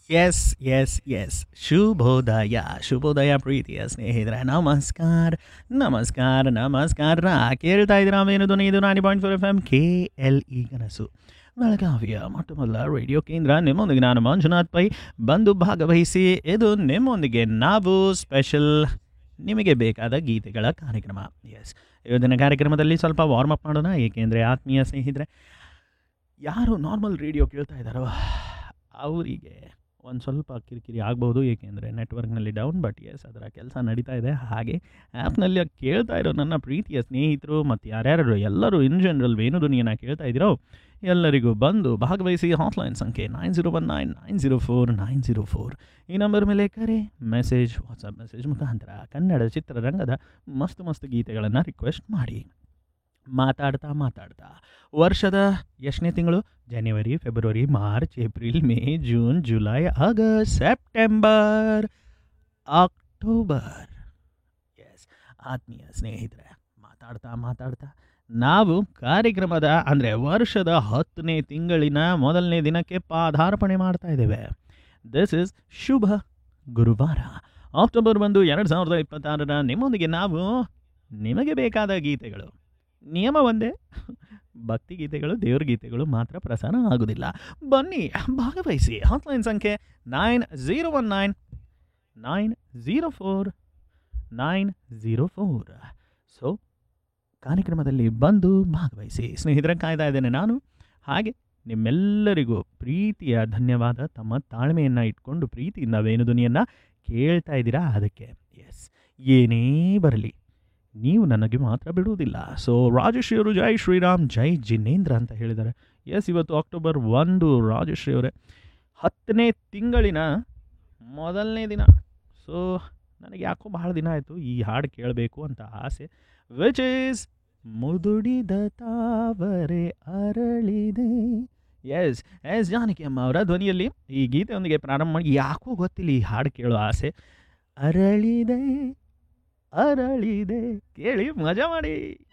S S S ಶುಭೋದಯ ಶುಭೋದಯ ಪ್ರೀತಿಯ ಸ್ನೇಹಿತರೆ ನಮಸ್ಕಾರ ನಮಸ್ಕಾರ ನಮಸ್ಕಾರ ಕೇಳ್ತಾ ಇದ್ದೀರಾ ಮೇನು ಧ್ವನಿ ಇದು ninety point four F M K L E ಕನಸು ಬೆಳಗಾವಿಯ ಮೊಟ್ಟ ಮೊದಲ ರೇಡಿಯೋ ಕೇಂದ್ರ ನಿಮ್ಮೊಂದಿಗೆ ನಾನು ಮಂಜುನಾಥ್ ಪೈ ಬಂದು ಭಾಗವಹಿಸಿ ಇದು ನಿಮ್ಮೊಂದಿಗೆ ನಾವು ಸ್ಪೆಷಲ್ ನಿಮಗೆ ಬೇಕಾದ ಗೀತೆಗಳ ಕಾರ್ಯಕ್ರಮ ಎಸ್ ಇವತ್ತಿನ ಕಾರ್ಯಕ್ರಮದಲ್ಲಿ ಸ್ವಲ್ಪ ವಾರ್ಮ್ ಅಪ್ ಮಾಡೋಣ ಏಕೆಂದರೆ ಆತ್ಮೀಯ ಸ್ನೇಹಿತರೆ ಯಾರು ನಾರ್ಮಲ್ ರೇಡಿಯೋ ಕೇಳ್ತಾ ಇದ್ದಾರೋ ಅವರಿಗೆ ಒಂದು ಸ್ವಲ್ಪ ಕಿರಿಕಿರಿ ಆಗ್ಬೋದು ಏಕೆಂದರೆ ನೆಟ್ವರ್ಕ್ನಲ್ಲಿ ಡೌನ್ ಬಟ್ ಎಸ್ ಅದರ ಕೆಲಸ ನಡೀತಾ ಇದೆ ಹಾಗೆ ಆ್ಯಪ್ನಲ್ಲಿ ಕೇಳ್ತಾ ಇರೋ ನನ್ನ ಪ್ರೀತಿಯ ಸ್ನೇಹಿತರು ಮತ್ತು ಯಾರ್ಯಾರು ಎಲ್ಲರೂ ಇನ್ ಜನರಲ್ ವೇಣು ಧ್ವನಿಯನ್ನು ಕೇಳ್ತಾ ಇದ್ದೀರೋ ಎಲ್ಲರಿಗೂ ಬಂದು ಭಾಗವಹಿಸಿ ಹಾಟ್ಲೈನ್ ಸಂಖ್ಯೆ nine zero one nine nine zero four nine zero four ಈ ನಂಬರ್ ಮೇಲೆ ಕರೆ ಮೆಸೇಜ್ ವಾಟ್ಸಪ್ ಮೆಸೇಜ್ ಮುಖಾಂತರ ಕನ್ನಡ ಚಿತ್ರರಂಗದ ಮಸ್ತ್ ಮಸ್ತ್ ಗೀತೆಗಳನ್ನು ರಿಕ್ವೆಸ್ಟ್ ಮಾಡಿ ಮಾತಾಡ್ತಾ ಮಾತಾಡ್ತಾ ವರ್ಷದ ಎಷ್ಟನೇ ತಿಂಗಳು ಜನವರಿ ಫೆಬ್ರವರಿ March April May June July August September October yes ಆತ್ಮೀಯ ಸ್ನೇಹಿತರೆ ಮಾತಾಡ್ತಾ ಮಾತಾಡ್ತಾ ನಾವು ಕಾರ್ಯಕ್ರಮದ ಅಂದರೆ ವರ್ಷದ ಹತ್ತನೇ ತಿಂಗಳಿನ ಮೊದಲನೇ ದಿನಕ್ಕೆ ಪಾದಾರ್ಪಣೆ ಮಾಡ್ತಾ ಇದ್ದೇವೆ ದಿಸ್ ಇಸ್ ಶುಭ ಗುರುವಾರ ಅಕ್ಟೋಬರ್ ಒಂದು ಎರಡು ಸಾವಿರದ ಇಪ್ಪತ್ತಾರರ ನಿಮ್ಮೊಂದಿಗೆ ನಾವು ನಿಮಗೆ ಬೇಕಾದ ಗೀತೆಗಳು ನಿಯಮ ಒಂದೇ ಭಕ್ತಿ ಗೀತೆಗಳು ದೇವ್ರ ಗೀತೆಗಳು ಮಾತ್ರ ಪ್ರಸಾರ ಆಗೋದಿಲ್ಲ ಬನ್ನಿ ಭಾಗವಹಿಸಿ ಹಾಟ್ಲೈನ್ ಸಂಖ್ಯೆ nine zero one nine nine zero four nine zero four so ಕಾರ್ಯಕ್ರಮದಲ್ಲಿ ಬಂದು ಭಾಗವಹಿಸಿ ಸ್ನೇಹಿತರ ಕಾಯ್ತಾ ಇದ್ದೇನೆ ನಾನು ಹಾಗೆ ನಿಮ್ಮೆಲ್ಲರಿಗೂ ಪ್ರೀತಿಯ ಧನ್ಯವಾದ ತಮ್ಮ ತಾಳ್ಮೆಯನ್ನು ಇಟ್ಕೊಂಡು ಪ್ರೀತಿಯಿಂದ ವೇಣುಧ್ವನಿಯನ್ನು ಕೇಳ್ತಾ ಇದ್ದೀರಾ ಅದಕ್ಕೆ ಎಸ್ ಏನೇ ಬರಲಿ ನೀವು ನನಗೆ ಮಾತ್ರ ಬಿಡುವುದಿಲ್ಲ ಸೊ ರಾಜಶ್ರೀ ಅವರು ಜೈ ಶ್ರೀರಾಮ್ ಜೈ ಜಿನೇಂದ್ರ ಅಂತ ಹೇಳಿದ್ದಾರೆ ಎಸ್ ಇವತ್ತು ಅಕ್ಟೋಬರ್ ಒಂದು ರಾಜಶ್ರೀ ಅವರೇ ಹತ್ತನೇ ತಿಂಗಳಿನ ಮೊದಲನೇ ದಿನ ಸೊ ನನಗೆ ಯಾಕೋ ಬಹಳ ದಿನ ಆಯಿತು ಈ ಹಾಡು ಕೇಳಬೇಕು ಅಂತ ಆಸೆ ವಿಚ್ ಈಸ್ ಮುದುಡಿದ ತಾವರೆ ಅರಳಿದೆ ಎಸ್ ಎಸ್ ಜಾನಕಿ ಅಮ್ಮ ಅವರ ಧ್ವನಿಯಲ್ಲಿ ಈ ಗೀತೆಯೊಂದಿಗೆ ಪ್ರಾರಂಭ ಮಾಡಿ ಯಾಕೋ ಗೊತ್ತಿಲ್ಲ ಈ ಹಾಡು ಕೇಳೋ ಆಸೆ ಅರಳಿದೆ ಅರಳಿದೆ ಕೇಳಿ ಮಜಾ ಮಾಡಿ